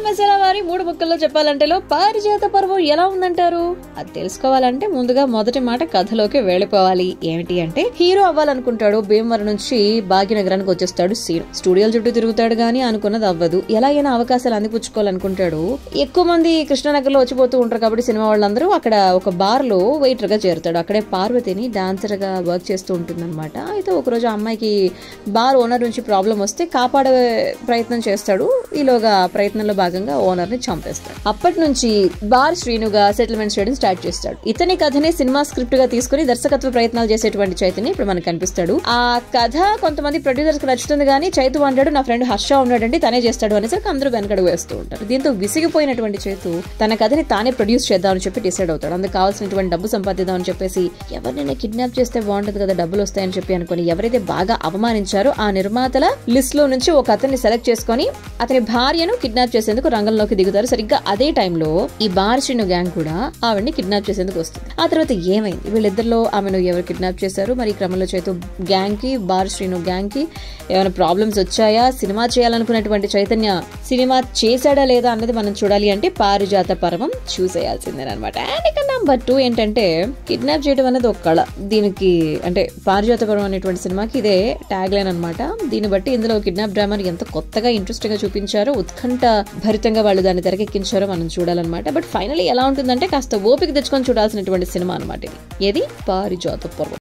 మసాలా వారి మూడు ముక్కల్లో చెప్పాలంటేలో పారిజాత పర్వం ఎలా ఉందంటారు అది తెలుసుకోవాలంటే ముందుగా మొదటి మాట కథలోకి వెళ్ళిపోవాలి ఏమిటి అంటే హీరో అవ్వాలనుకుంటాడు భీమవరం నుంచి భాగ్యనగరానికి వచ్చేస్తాడు సీన్ స్టూడియోల చుట్టూ తిరుగుతాడు గానీ అనుకున్నది అవ్వదు ఎలాగైనా అవకాశాలు అందిపుచ్చుకోవాలనుకుంటాడు ఎక్కువ మంది కృష్ణానగర్ లో వచ్చిపోతూ ఉంటారు కాబట్టి సినిమా వాళ్ళందరూ అక్కడ ఒక బార్ లో వెయిటర్ గా చేరుతాడు అక్కడే పార్వతిని డాన్సర్ గా వర్క్ చేస్తూ ఉంటుందన్నమాట అయితే ఒకరోజు ఆ అమ్మాయికి బార్ ఓనర్ నుంచి ప్రాబ్లం వస్తే కాపాడే ప్రయత్నం చేస్తాడు ఈలోగా ప్రయత్నంలో భాగంగా ఓనర్ ని చంపేస్తాడు అప్పటి నుంచి బార్ శ్రీనుగా సెటిల్మెంట్ చేయడం స్టార్ట్ చేస్తాడు ఇతని కథనే సినిమా స్క్రిప్ట్ గా తీసుకుని దర్శకత్వ ప్రయత్నాలు చేసేటువంటి చైతన్య ఇప్పుడు మనకు కనిపిస్తాడు ఆ కథ కొంతమంది ప్రొడ్యూసర్స్ కి నచ్చుతుంది కానీ చైతు అంటాడు నా ఫ్రెండ్ హర్ష ఉన్నాడంటే తనే చేస్తాడు అనేసరికి అందరూ వెనకడు వేస్తూ ఉంటారు దీంతో విసిగిపోయినటువంటి చైతు తన కథని తానే ప్రొడ్యూస్ చేద్దామని చెప్పి డిసైడ్ అవుతాడు అందుకు కావాల్సినటువంటి డబ్బు సంపాదిద్దామని చెప్పేసి ఎవరినైనా కిడ్నాప్ చేస్తే బాగుంటుంది కదా డబ్బులు వస్తాయని చెప్పి అనుకుని ఎవరైతే బాగా అవమానించారో ఆ నిర్మాతల లిస్ట్ లో నుంచి ఒక అతన్ని సెలెక్ట్ చేసుకొని అతని భార్యను కిడ్నాప్ చేసేందుకు రంగంలోకి దిగుతారు సరిగ్గా అదే టైంలో ఈ బార్ శ్రీను గ్యాంగ్ కూడా ఆవిడ్ని కిడ్నాప్ చేసేందుకు వస్తుంది ఆ తర్వాత ఏమైంది వీళ్ళిద్దరిలో ఆమెను ఎవరు కిడ్నాప్ చేశారు మరి ఈ క్రమంలో చేతు గ్యాంగ్ కి బార్ శ్రీను గ్యాంగ్ కి ఏమైనా ప్రాబ్లమ్స్ వచ్చాయా సినిమా చేయాలనుకున్నటువంటి చైతన్య సినిమా చేశాడా లేదా అన్నది మనం చూడాలి అంటే పారిజాత పర్వం చూసేయాల్సిందేనమాట అండ్ ఇక నెంబర్ టూ ఏంటంటే కిడ్నాప్ చేయడం అనేది ఒక కళ దీనికి అంటే పారిజాత పర్వం అనేటువంటి సినిమాకి ఇదే ట్యాగ్ లైన్ అనమాట దీన్ని బట్టి ఇందులో కిడ్నాప్ డ్రామాని ఎంత కొత్తగా ఇంట్రెస్టింగ్ గా చూపించారో ఉత్కంఠ భరితంగా వాళ్ళు దాన్ని తెరకెక్కించారో మనం చూడాలన్నమాట బట్ ఫైనలీ ఎలా ఉంటుందంటే కాస్త ఓపిక తెచ్చుకొని చూడాల్సినటువంటి సినిమా అనమాట ఇది ఏది పారిజాత పర్వం